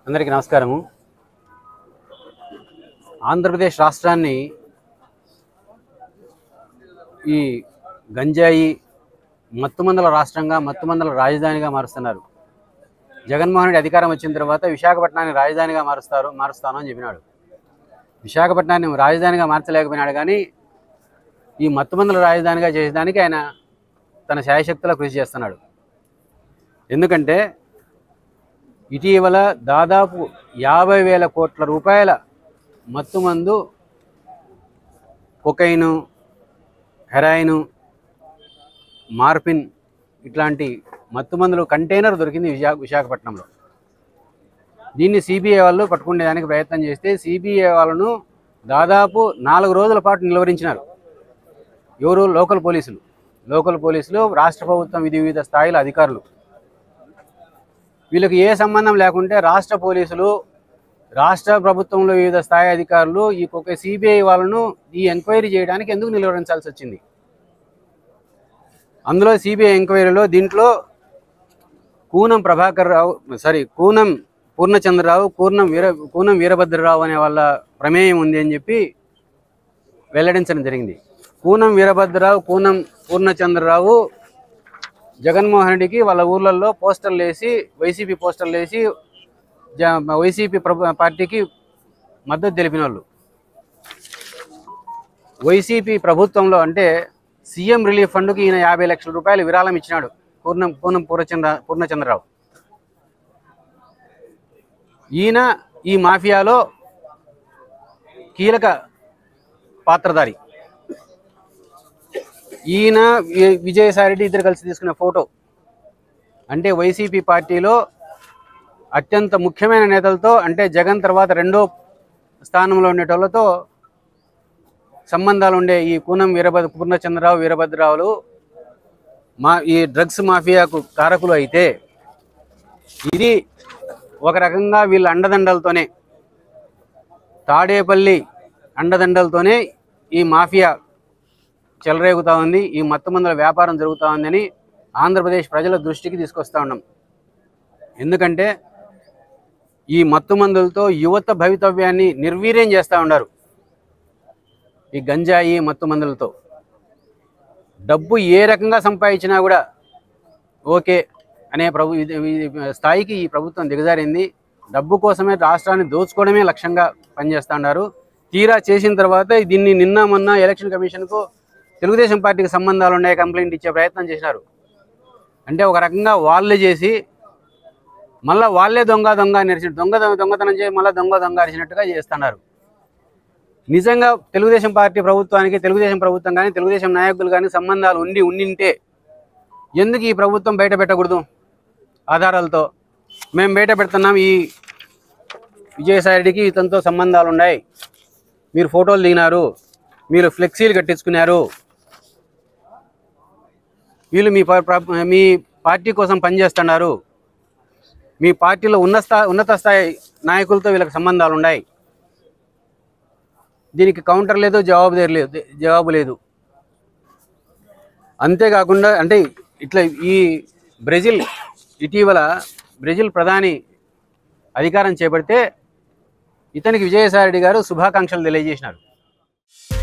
అందరికీ నమస్కారము ఆంధ్రప్రదేశ్ రాష్ట్రాన్ని ఈ గంజాయి మత్తుమందల రాష్ట్రంగా మత్తుమందల రాజధానిగా మారుస్తున్నారు జగన్మోహన్ రెడ్డి అధికారం వచ్చిన తర్వాత విశాఖపట్నాన్ని రాజధానిగా మారుస్తారు మారుస్తాను అని చెప్పినాడు విశాఖపట్నాన్ని రాజధానిగా మార్చలేకపోయినాడు కానీ ఈ మత్తుమందల రాజధానిగా చేసేదానికి ఆయన తన శాయశక్తులా కృషి చేస్తున్నాడు ఎందుకంటే ఇటీవల దాదాపు యాభై వేల కోట్ల రూపాయల మత్తుమందు కొకైను హెరాయిను మార్పిన్ ఇట్లాంటి మత్తుమందులు కంటైనర్ దొరికింది విశా విశాఖపట్నంలో దీన్ని సిబిఐ వాళ్ళు పట్టుకునేదానికి ప్రయత్నం చేస్తే సిబిఐ వాళ్ళను దాదాపు నాలుగు రోజుల పాటు నిలువరించినారు ఎవరు లోకల్ పోలీసులు లోకల్ పోలీసులు రాష్ట్ర ప్రభుత్వం విధి వివిధ స్థాయిల అధికారులు వీళ్ళకి ఏ సంబంధం లేకుంటే రాష్ట్ర పోలీసులు రాష్ట్ర ప్రభుత్వంలో వివిధ స్థాయి అధికారులు ఈ ఒక సిబిఐ వాళ్ళను ఈ ఎంక్వైరీ చేయడానికి ఎందుకు నిలువరించాల్సి వచ్చింది అందులో సిబిఐ ఎంక్వైరీలో దీంట్లో కూనం ప్రభాకర్ రావు సారీ కూనం పూర్ణచంద్రరావు కూర్ణం వీర కూనం వీరభద్రరావు అనే వాళ్ళ ప్రమేయం ఉంది అని చెప్పి వెల్లడించడం జరిగింది కూనం వీరభద్రరావు కూనం పూర్ణచంద్రరావు జగన్మోహన్ రెడ్డికి వాళ్ళ ఊర్లలో పోస్టర్లు వేసి వైసీపీ పోస్టర్లు వేసి జ వైసీపీ ప్రభు పార్టీకి మద్దతు తెలిపిన వాళ్ళు వైసీపీ ప్రభుత్వంలో అంటే సీఎం రిలీఫ్ ఫండ్కి ఈయన యాభై లక్షల రూపాయలు విరాళం ఇచ్చినాడు పూర్ణం పూర్ణం పూర్ణచంద్ర పూర్ణచంద్రరావు ఈయన ఈ మాఫియాలో కీలక పాత్రధారి ఈయన వి- విజయసాయిరెడ్డి ఇద్దరు కలిసి తీసుకున్న ఫోటో అంటే వైసీపీ పార్టీలో అత్యంత ముఖ్యమైన నేతలతో అంటే జగన్ తర్వాత రెండో స్థానంలో ఉండేటోళ్ళతో సంబంధాలు ఉండే ఈ కూనం వీరభద్ర పూర్ణచంద్రరావు వీరభద్రరావులు మా ఈ డ్రగ్స్ మాఫియాకు కారకులు అయితే ఇది ఒక రకంగా వీళ్ళ అండదండలతోనే తాడేపల్లి అండదండలతోనే ఈ మాఫియా చెలరేగుతా ఉంది ఈ మత్తుమందుల వ్యాపారం జరుగుతూ ఉందని ఆంధ్రప్రదేశ్ ప్రజల దృష్టికి తీసుకొస్తా ఉన్నాం ఎందుకంటే ఈ మత్తుమందులతో యువత భవితవ్యాన్ని నిర్వీర్యం చేస్తూ ఉన్నారు ఈ గంజాయి మత్తుమందులతో డబ్బు ఏ రకంగా సంపాదించినా కూడా ఓకే అనే ప్రభు ఇది- ఇది స్థాయికి ఈ ప్రభుత్వం దిగజారింది డబ్బు కోసమే రాష్ట్రాన్ని దోచుకోవడమే లక్ష్యంగా పనిచేస్తా ఉన్నారు తీరా చేసిన తర్వాత దీన్ని నిన్న మొన్న ఎలక్షన్ కమిషన్కు తెలుగుదేశం పార్టీకి సంబంధాలు ఉన్నాయి కంప్లైంట్ ఇచ్చే ప్రయత్నం చేసినారు అంటే ఒక రకంగా వాళ్ళే చేసి మళ్ళీ వాళ్ళే దొంగ దొంగ అరిచి దొంగ దొంగ- దొంగతనం చేసి మళ్ళీ దొంగ దొంగ అరిచినట్టుగా చేస్తున్నారు నిజంగా తెలుగుదేశం పార్టీ ప్రభుత్వానికి తెలుగుదేశం ప్రభుత్వం కానీ తెలుగుదేశం నాయకులు కానీ సంబంధాలు ఉండి ఉండింటే ఎందుకు ఈ ప్రభుత్వం బయట పెట్టకూడదు ఆధారాలతో మేము బయట పెడుతున్నాం ఈ విజయసాయిరెడ్డికి ఇతనితో సంబంధాలు ఉన్నాయి మీరు ఫోటోలు దిగినారు మీరు ఫ్లెక్సీలు కట్టించుకున్నారు వీళ్ళు మీ ప- ప్ర- మీ పార్టీ కోసం పనిచేస్తున్నారు మీ పార్టీలో ఉన్న స్థా ఉన్నత స్థాయి నాయకులతో వీళ్ళకి సంబంధాలు ఉన్నాయి దీనికి కౌంటర్ లేదు జవాబు లేదు జవాబు లేదు అంతేకాకుండా అంటే ఇట్లా ఈ బ్రెజిల్ ఇటీవల బ్రెజిల్ ప్రధాని అధికారం చేపడితే ఇతనికి విజయసాయి రెడ్డి గారు శుభాకాంక్షలు తెలియజేసినారు